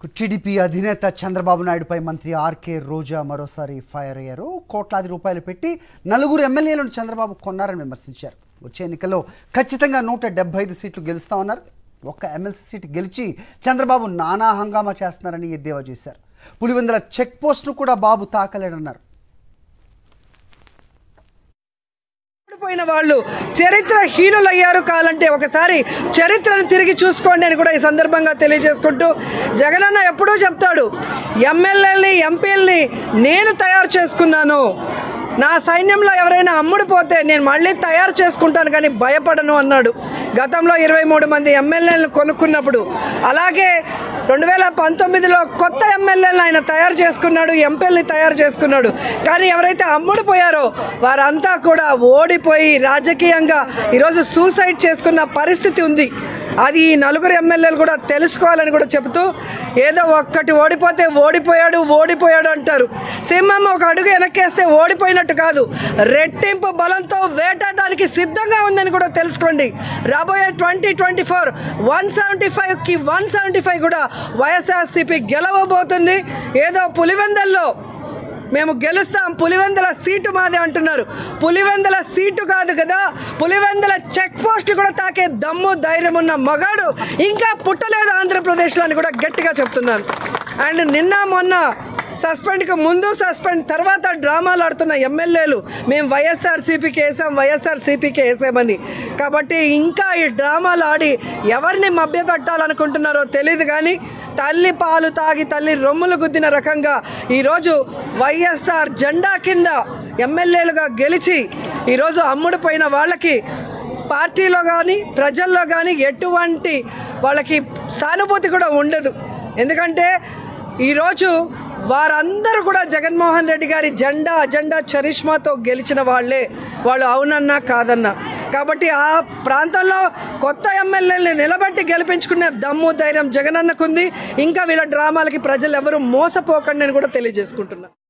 TDP అధినేత చంద్రబాబు నాయుడుపై మంత్రి RK రోజా మరోసారి ఫైర్ అయ్యారు కోట్లాది రూపాయలు పెట్టి నలుగురు ఎమ్మెల్యేలను చంద్రబాబు కొన్నారని విమర్శించారు వచ్చే ఎన్నికల్లో ఖచ్చితంగా నూట డెబ్బై ఐదు సీట్లు గెలుస్తామన్నారు ఒక్క ఎమ్మెల్సీ సీటు గెలిచి చంద్రబాబు నానా హంగామా చేస్తున్నారని ఎద్దేవా చేశారు పులివెందుల చెక్ పోస్టును కూడా బాబు తాకలేడన్నారు పోయిన వాళ్ళు చరిత్ర హీనులయ్యారు కాలంటే ఒకసారి చరిత్రను తిరిగి చూసుకోండి అని కూడా ఈ సందర్భంగా తెలియజేసుకుంటూ జగనన్న ఎప్పుడూ చెప్తాడు ఎమ్మెల్యేలని ఎంపీలని నేను తయారు చేసుకున్నాను నా సైన్యంలో ఎవరైనా అమ్ముడు పోతే నేను మళ్ళీ తయారు చేసుకుంటాను కానీ భయపడను అన్నాడు గతంలో ఇరవై మూడు మంది ఎమ్మెల్యేలను కొనుక్కున్నప్పుడు అలాగే రెండు వేల పంతొమ్మిదిలో కొత్త ఎమ్మెల్యేలను ఆయన తయారు చేసుకున్నాడు ఎంపీల్ని తయారు చేసుకున్నాడు కానీ ఎవరైతే అమ్ముడు పోయారో వారంతా కూడా ఓడిపోయి రాజకీయంగా ఈరోజు సూసైడ్ చేసుకున్న పరిస్థితి ఉంది అది ఈ నలుగురు ఎమ్మెల్యేలు కూడా తెలుసుకోవాలని కూడా చెబుతూ ఏదో ఒక్కటి ఓడిపోతే ఓడిపోయాడు ఓడిపోయాడు అంటారు సింహం ఒక అడుగు వెనక్కేస్తే ఓడిపోయినట్టు కాదు రెట్టింపు బలంతో వేటాడడానికి సిద్ధంగా ఉందని కూడా తెలుసుకోండి రాబోయే twenty twenty four one seventy ఫైవ్కి వన్ సెవెంటీ ఫైవ్ కూడా వైఎస్ఆర్సీపీ గెలవబోతుంది ఏదో పులివెందల్లో మేము గెలుస్తాం పులివెందల సీటు మాదే అంటున్నారు పులివెందల సీటు కాదు కదా పులివెందల చెక్ పోస్ట్ కూడా తాకే దమ్ము ధైర్యం ఉన్న మగాడు ఇంకా పుట్టలేదు ఆంధ్రప్రదేశ్లో అని కూడా గట్టిగా చెప్తున్నాను అండ్ నిన్న మొన్న సస్పెండ్కి ముందు సస్పెండ్ తర్వాత డ్రామాలు ఆడుతున్న ఎమ్మెల్యేలు మేము వైఎస్ఆర్సీపీకి వేసాం వైఎస్ఆర్సీపీకి వేసామని కాబట్టి ఇంకా ఈ డ్రామాలు ఆడి ఎవరిని మభ్యపెట్టాలనుకుంటున్నారో తెలియదు కానీ తల్లి పాలు తాగి తల్లి రొమ్ములు గుద్దిన రకంగా ఈరోజు వైఎస్ఆర్ జెండా కింద ఎమ్మెల్యేలుగా గెలిచి ఈరోజు అమ్ముడుపోయిన వాళ్ళకి పార్టీలో కానీ ప్రజల్లో కానీ ఎటువంటి వాళ్ళకి సానుభూతి కూడా ఉండదు ఎందుకంటే ఈరోజు వారందరూ కూడా జగన్మోహన్ రెడ్డి గారి జెండా అజెండా చరిష్మాతో గెలిచిన వాళ్ళే వాళ్ళు అవునన్నా కాదన్నా కాబట్టి ఆ ప్రాంతంలో కొత్త ఎమ్మెల్యేని నిలబెట్టి గెలిపించుకునే దమ్ము ధైర్యం జగనన్నకుంది ఇంకా వీళ్ళ డ్రామాలకి ప్రజలు ఎవరు మోసపోకండి అని కూడా తెలియజేసుకుంటున్నా